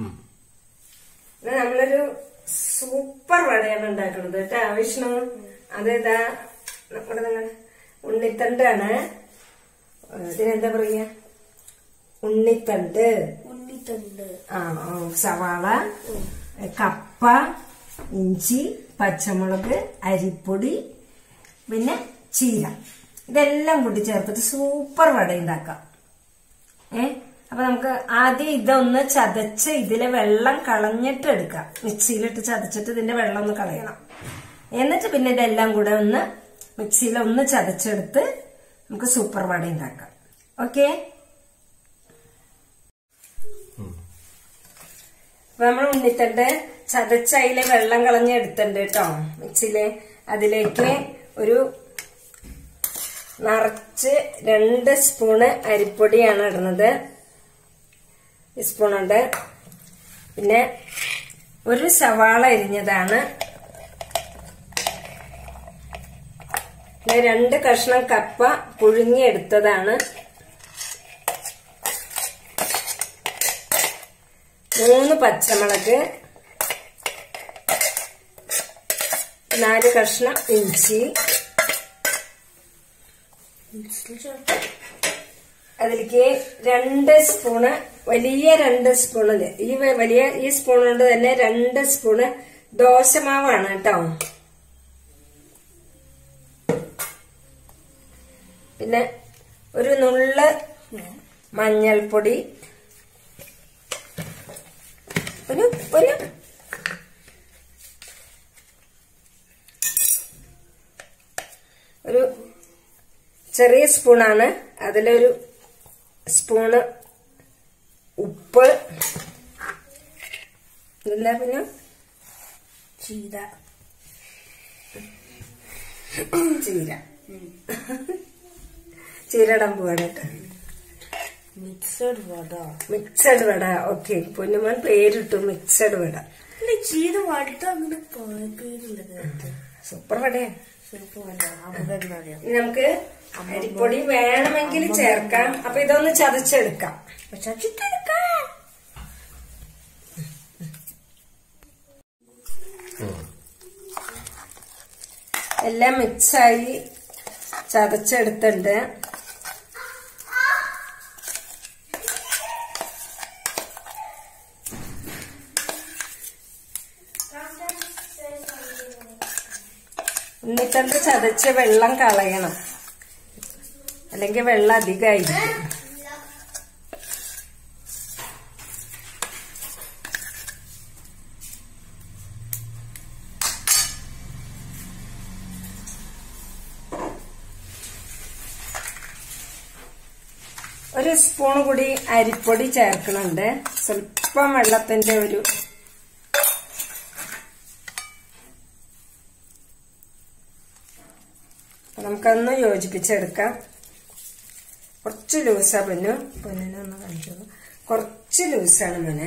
ഇത് നമ്മളൊരു സൂപ്പർ വടയാണ് ഉണ്ടാക്കുന്നത് കേട്ടാ വിഷ്ണു അത് ഇതാ നമ്മുടെ നിങ്ങൾ ഉണ്ണിത്തണ്ടാണ് ഇതിനെന്താ പറയാ ഉണ്ണിത്തണ്ട് ഉണ്ണിത്തണ്ട് ആ ആ, സവാള കപ്പ ഇഞ്ചി പച്ചമുളക് അരിപ്പൊടി പിന്നെ ചീര ഇതെല്ലാം കൂടി ചേർത്തിട്ട് സൂപ്പർ വട ഉണ്ടാക്കാം ഏ അപ്പൊ നമുക്ക് ആദ്യം ഇതൊന്ന് ചതച്ച് ഇതിലെ വെള്ളം കളഞ്ഞിട്ട് എടുക്കാം മിക്സിയിലിട്ട് ചതച്ചിട്ട് ഇതിന്റെ വെള്ളം ഒന്ന് കളയണം എന്നിട്ട് പിന്നെ ഇതെല്ലാം കൂടെ ഒന്ന് മിക്സിയിൽ ഒന്ന് ചതച്ചെടുത്ത് നമുക്ക് സൂപ്പർ വട ഉണ്ടാക്കാം ഓക്കെ അപ്പൊ നമ്മൾ ഉണ്ണിത്തണ്ട് ചതച്ച അതിലെ വെള്ളം കളഞ്ഞ് എടുത്തിട്ടുണ്ട് കേട്ടോ മിക്സിയില് അതിലേക്ക് ഒരു നിറച്ച് രണ്ട് സ്പൂണ് അരിപ്പൊടിയാണ് ഇടുന്നത് ഈ സ്പൂണുണ്ട് പിന്നെ ഒരു സവാള അരിഞ്ഞതാണ് പിന്നെ രണ്ട് കഷ്ണം കപ്പ പുഴുങ്ങിയെടുത്തതാണ് മൂന്ന് പച്ചമുളക് നാല് കഷ്ണം ഇഞ്ചി അതിലേക്ക് രണ്ട് സ്പൂണ് വലിയ രണ്ട് സ്പൂണ് ഈ വ- വലിയ ഈ സ്പൂൺ കൊണ്ട് തന്നെ രണ്ട് സ്പൂണ് ദോശമാവാണ് കേട്ടോ പിന്നെ ഒരു നുള്ള് മഞ്ഞൾപ്പൊടി ഒരു ഒരു ഒരു ചെറിയ സ്പൂണാണ് അതിലൊരു സ്പൂണ് ഉപ്പ് ഇതെന്താ പിന്നെ ചീര ചീര ചീരടം പോവാണ് കേട്ടോ mixed vada mixed vada okay പൊന്നുമോൻ പേരിട്ടു മിക്സഡ് വട അല്ല ചീര വടുത്ത അങ്ങനെ പേ- പേരില്ലത് സൂപ്പർ വടയാ ചിലപ്പോ വല്ല അവിടെ അറിയാം ഇനി നമുക്ക് അരിപ്പൊടി വേണമെങ്കിൽ ചേർക്കാം അപ്പൊ ഇതൊന്ന് ചതച്ചെടുക്കാം ചച്ചിട്ടെടുക്കാം എല്ലാം മിക്സായി ചതച്ചെടുത്തിട്ടുണ്ട് ഉണ്ണിത്തണ്ട് ചതച്ച് വെള്ളം കളയണം അല്ലെങ്കിൽ വെള്ളം അധികമായിരിക്കും ഒരു സ്പൂൺ കൂടി അരിപ്പൊടി ചേർക്കുന്നുണ്ട് സ്വല്പം വെള്ളത്തിന്റെ ഒരു അപ്പൊ നമുക്കൊന്ന് യോജിപ്പിച്ചെടുക്കാം കുറച്ച് ലൂസാ പൊന്നു പൊന്നിനെ ഒന്ന് കാണിച്ചു കുറച്ച് ലൂസാണ് മോനെ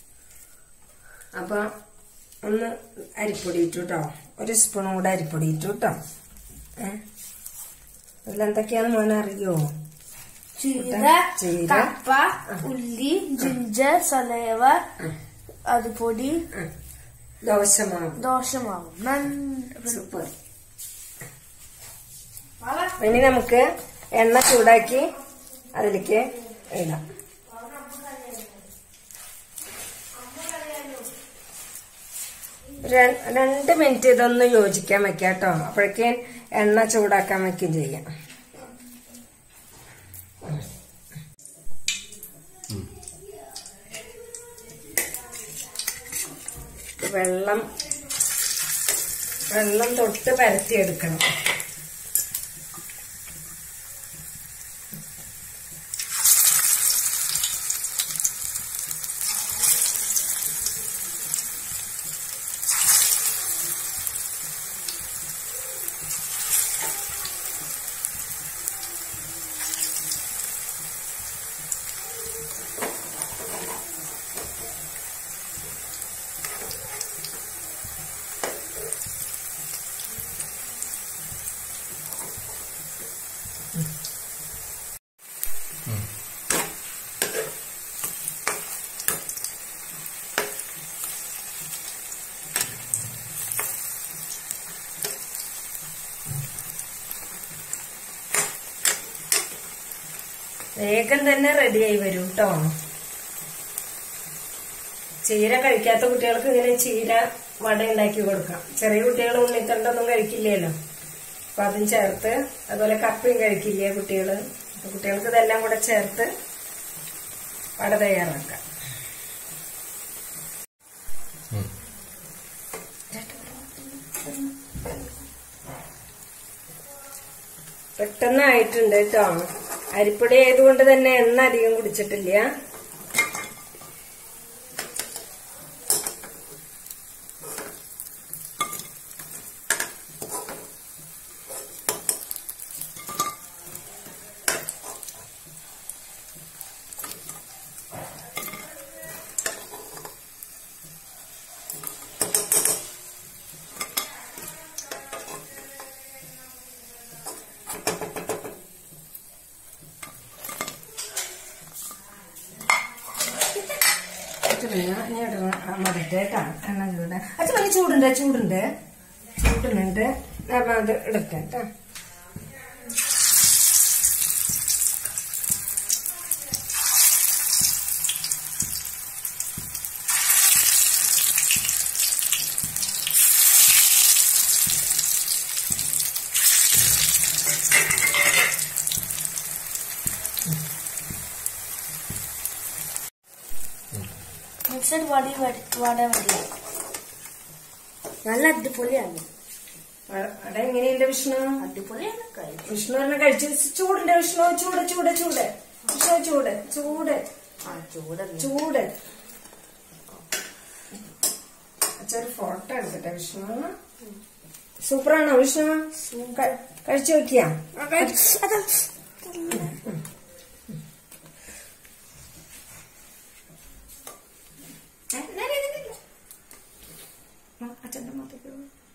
അപ്പൊ ഒന്ന് അരിപ്പൊടി ഇട്ടു കേട്ടോ ഒരു സ്പൂണും കൂടെ അരിപ്പൊടി ഇട്ടു കേട്ടോ ഏഹ് ഇതിലെന്തൊക്കെയാന്ന് മോനെ അറിയോ ചീര ചീര. കപ്പ ഉള്ളി ജിഞ്ചർ സലേവ അതുപൊടി ദോശമാവ് ദോശമാവും നന്ന- സൂപ്പർ ഇനി നമുക്ക് എണ്ണ ചൂടാക്കി അതിലേക്ക് ഇടാം ര- രണ്ട് മിനിറ്റ് ഇതൊന്ന് യോജിക്കാൻ വെക്കാം കേട്ടോ അപ്പോഴേക്കും എണ്ണ ചൂടാക്കാൻ വെക്കുകയും ചെയ്യാം വെള്ളം വെള്ളം തൊട്ട് പരത്തിയെടുക്കണം വേഗം തന്നെ റെഡിയായി വരും കേട്ടോ ചീര കഴിക്കാത്ത കുട്ടികൾക്ക് ഇങ്ങനെ ചീര വട ഉണ്ടാക്കി കൊടുക്കാം ചെറിയ കുട്ടികൾ ഉണ്ണിത്തണ്ടൊന്നും കഴിക്കില്ലല്ലോ അപ്പൊ അതും ചേർത്ത് അതുപോലെ കപ്പയും കഴിക്കില്ല കുട്ടികൾ അപ്പൊ കുട്ടികൾക്ക് ഇതെല്ലാം കൂടെ ചേർത്ത് വട തയ്യാറാക്കാം പെട്ടെന്നായിട്ടുണ്ട് കേട്ടോ അരിപ്പൊടി ആയതുകൊണ്ട് തന്നെ എണ്ണ അധികം കുടിച്ചിട്ടില്ല മതിട്ട് കേട്ടോ എണ്ണ ചൂട് അച്ഛൻ വലിയ ചൂടുണ്ട് ചൂടുണ്ട് ചൂടുന്നുണ്ട് അപ്പൊ അത് എടുക്കാം കേട്ടോ മിക്സഡ് വടി വടി- വട മതി നല്ല അടിപൊളിയാണ് അവിടെ എങ്ങനെയുണ്ട് വിഷ്ണു അടിപൊളിയാണ് കഴിക്കും വിഷ്ണു പറഞ്ഞ കഴിച്ച് ചൂടുണ്ട് വിഷ്ണു ചൂട് ചൂട് ചൂട് വിഷ്ണു ചൂട് ചൂട് ആ ചൂടല്ലേ ചൂട് അച്ഛൊരു ഫോട്ടോ എടുക്കട്ടെ വിഷ്ണു സൂപ്പറാണോ വിഷ്ണു ക- കഴിച്ചു നോക്കിയാ അച്ഛന്റെ മുഖത്തേക്ക്